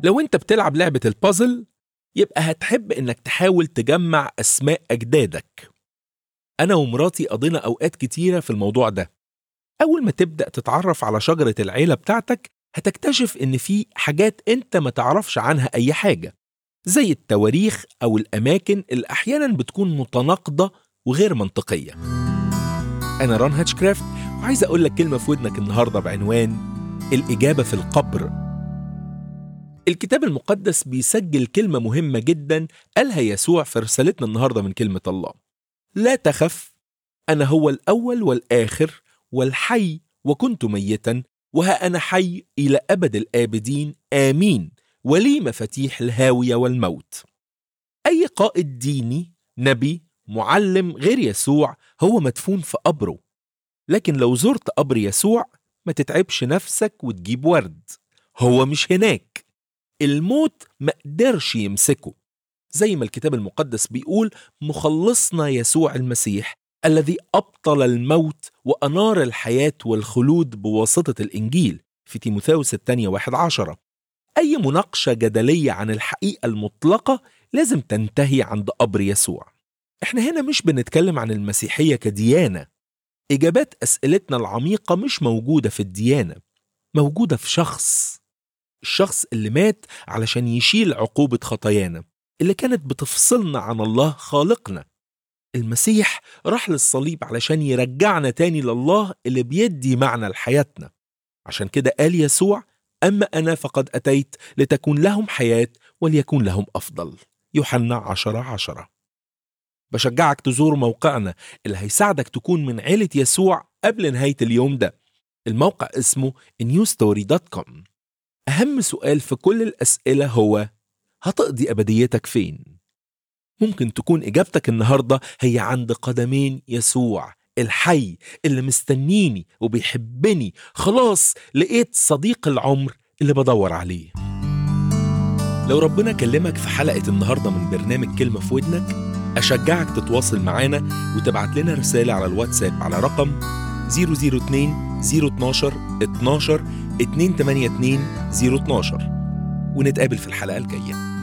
لو انت بتلعب لعبة البازل يبقى هتحب انك تحاول تجمع اسماء اجدادك انا ومراتي قضينا اوقات كتيرة في الموضوع ده اول ما تبدأ تتعرف على شجرة العيلة بتاعتك هتكتشف ان في حاجات انت ما تعرفش عنها اي حاجة زي التواريخ او الاماكن اللي احيانا بتكون متناقضة وغير منطقية انا ران هاتشكرافت وعايز اقول لك كلمة في ودنك النهاردة بعنوان الإجابة في القبر الكتاب المقدس بيسجل كلمة مهمة جدا قالها يسوع في رسالتنا النهاردة من كلمة الله لا تخف أنا هو الأول والآخر والحي وكنت ميتا وها أنا حي إلى أبد الآبدين آمين ولي مفاتيح الهاوية والموت أي قائد ديني نبي معلم غير يسوع هو مدفون في قبره لكن لو زرت قبر يسوع ما تتعبش نفسك وتجيب ورد هو مش هناك الموت ما قدرش يمسكه زي ما الكتاب المقدس بيقول مخلصنا يسوع المسيح الذي أبطل الموت وأنار الحياة والخلود بواسطة الإنجيل في تيموثاوس الثانية واحد عشرة أي مناقشة جدلية عن الحقيقة المطلقة لازم تنتهي عند قبر يسوع احنا هنا مش بنتكلم عن المسيحية كديانة إجابات أسئلتنا العميقة مش موجودة في الديانة موجودة في شخص الشخص اللي مات علشان يشيل عقوبة خطايانا اللي كانت بتفصلنا عن الله خالقنا المسيح راح للصليب علشان يرجعنا تاني لله اللي بيدي معنى لحياتنا عشان كده قال يسوع أما أنا فقد أتيت لتكون لهم حياة وليكون لهم أفضل يوحنا عشرة عشرة بشجعك تزور موقعنا اللي هيساعدك تكون من عيلة يسوع قبل نهاية اليوم ده الموقع اسمه newstory.com أهم سؤال في كل الأسئلة هو هتقضي أبديتك فين؟ ممكن تكون إجابتك النهاردة هي عند قدمين يسوع الحي اللي مستنيني وبيحبني خلاص لقيت صديق العمر اللي بدور عليه لو ربنا كلمك في حلقة النهاردة من برنامج كلمة في ودنك أشجعك تتواصل معانا وتبعت لنا رسالة على الواتساب على رقم 002 012 12 282 012 ونتقابل في الحلقة الجاية